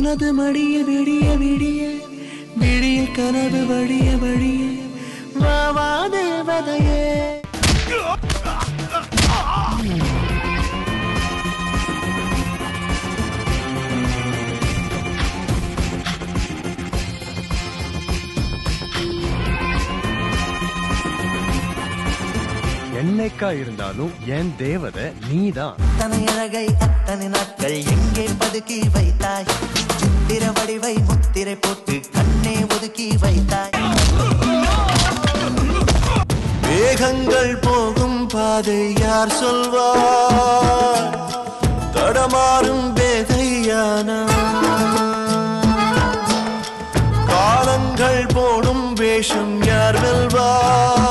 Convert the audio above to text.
உனது மடிய விடிய விடிய விடியில் கனவு வழிய வழிய வா வா தேவதையே என்னைக்கா இருந்தாலும் என் தேவதை நீதான் அத்தனை அழகை அத்தனை நாட்கள் எங்கே பதுக்கி வைத்தாய் சித்திர வடிவை முத்திரை போட்டு கண்ணே ஒதுக்கி வைத்தாய் மேகங்கள் போகும் பாதை யார் சொல்வார் தடமாறும் பேதையானா காலங்கள் போடும் வேஷம் யார் வெல்வார்